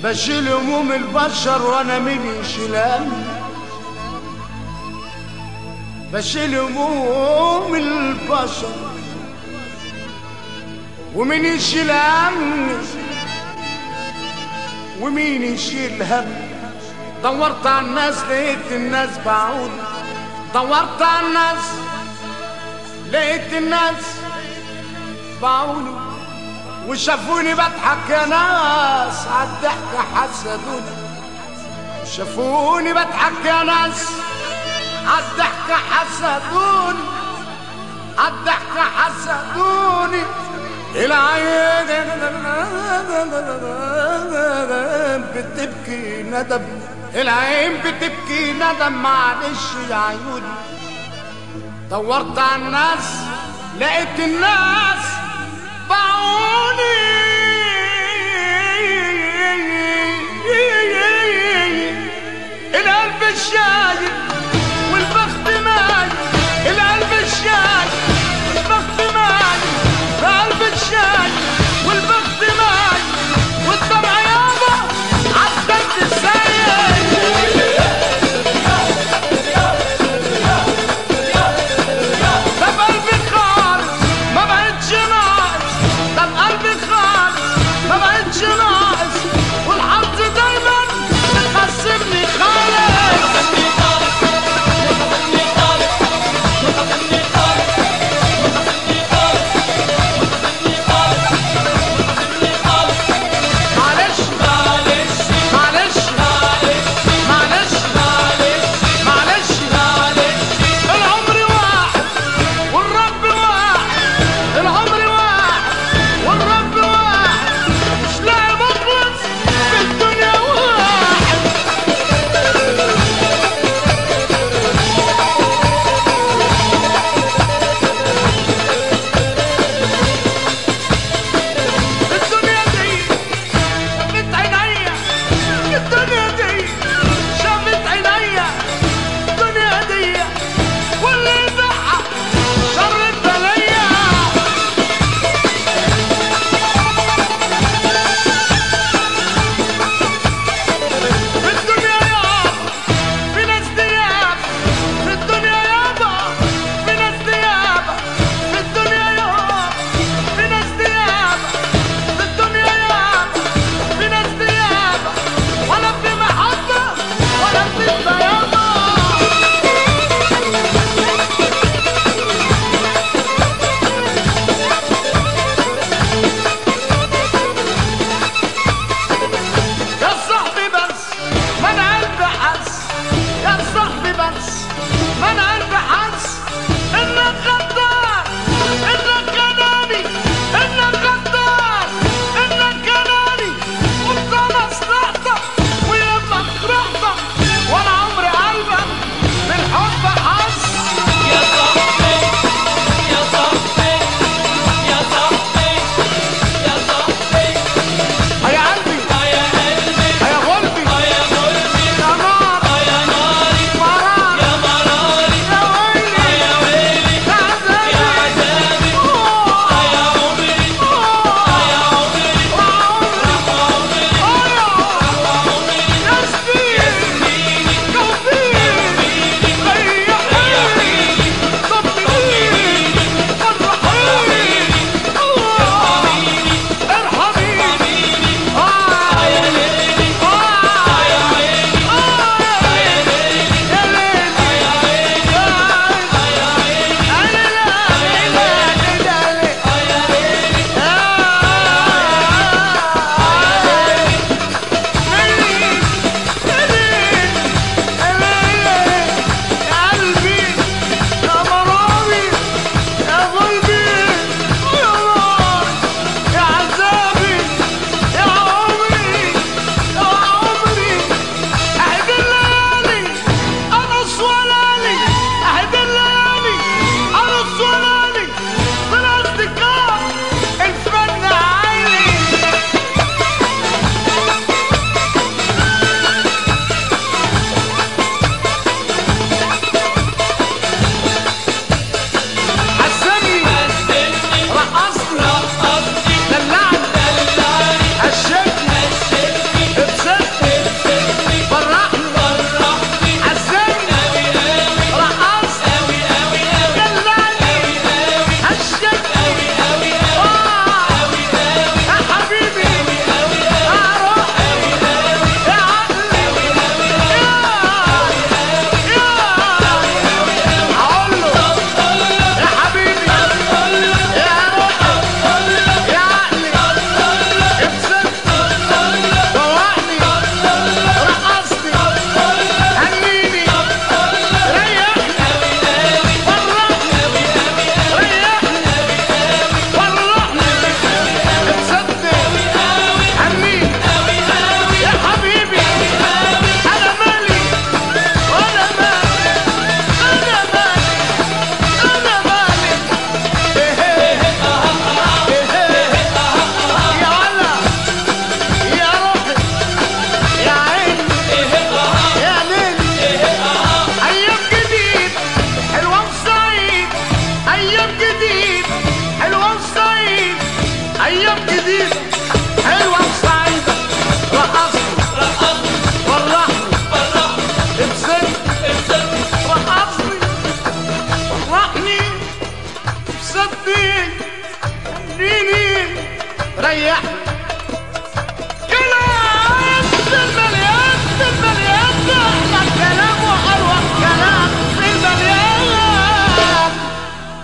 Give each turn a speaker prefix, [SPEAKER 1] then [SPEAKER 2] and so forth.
[SPEAKER 1] بشيل هموم البشر وانا مين يشيلها بشيل هموم البشر ومين يشيل همي ومين يشيل هم دورت على الناس لقيت الناس بعود دورت على الناس لقيت الناس بعولوا وشافوني بضحك يا ناس عالضحكة حسدوني شافوني بضحك يا ناس عالضحكة حسدوني عالضحكة حسدوني العين بتبكي ندم العين بتبكي ندم معلش يا عيوني دورت على الناس لقيت الناس باعوني القلب الشايب والبخت مايل القلب الشايب والبخت مايل القلب الشايب والبخت مايل والدمع يابا عالدم السايل ده قلبي خالص ما بقتش ريحني